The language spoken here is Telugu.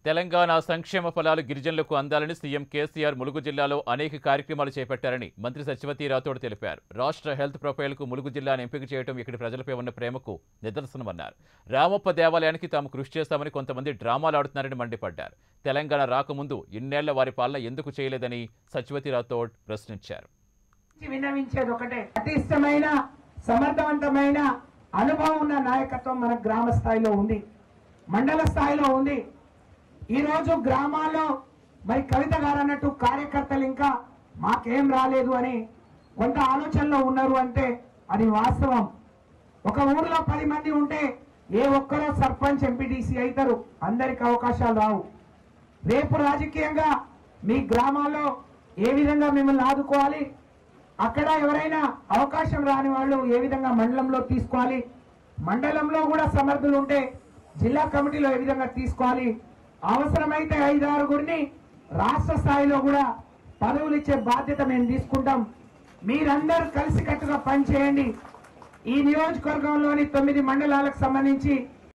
తెలంగాణ సంక్షేమ ఫలాలు గిరిజనులకు అందాలని సీఎం కేసీఆర్ ములుగు జిల్లాలో అనేక కార్యక్రమాలు చేపట్టారని మంత్రి సత్యవతి రాథోడ్ తెలిపారు రాష్ట్ర హెల్త్ ప్రొఫైల్కు ములుగు జిల్లాను ఎంపిక చేయడం ఇక్కడి ప్రజలపై ఉన్న ప్రేమకు నిదర్శనమన్నారు రామప్ప దేవాలయానికి తాము కృషి చేస్తామని కొంతమంది డ్రామాలు ఆడుతున్నారని మండిపడ్డారు తెలంగాణ రాకముందు ఇన్నేళ్ల వారి పాలన ఎందుకు చేయలేదని సత్యవతి రాథోడ్ ప్రశ్నించారు నుంచి విన్నవించేది ఒకటే పటిష్టమైన సమర్థవంతమైన అనుభవం ఉన్న నాయకత్వం మన గ్రామ స్థాయిలో ఉంది మండల స్థాయిలో ఉంది ఈ రోజు గ్రామాల్లో మరి కవిత గారు అన్నట్టు కార్యకర్తలు ఇంకా మాకేం రాలేదు అని కొంత ఆలోచనలో ఉన్నారు అంటే అది వాస్తవం ఒక ఊరిలో పది మంది ఉంటే ఏ ఒక్కరో సర్పంచ్ ఎంపీటీసీ అవుతారు అందరికి అవకాశాలు రావు రేపు రాజకీయంగా మీ గ్రామాల్లో ఏ విధంగా మిమ్మల్ని ఆదుకోవాలి అక్కడ ఎవరైనా అవకాశం రాని వాళ్ళు ఏ విధంగా మండలంలో తీసుకోవాలి మండలంలో కూడా సమర్థులు ఉంటే జిల్లా కమిటీలో ఏ విధంగా తీసుకోవాలి అవసరమైతే ఐదు ఆరుగురిని రాష్ట్ర స్థాయిలో కూడా పదవులు ఇచ్చే బాధ్యత మేము తీసుకుంటాం మీరందరూ కలిసికట్టుగా పనిచేయండి ఈ నియోజకవర్గంలోని తొమ్మిది మండలాలకు సంబంధించి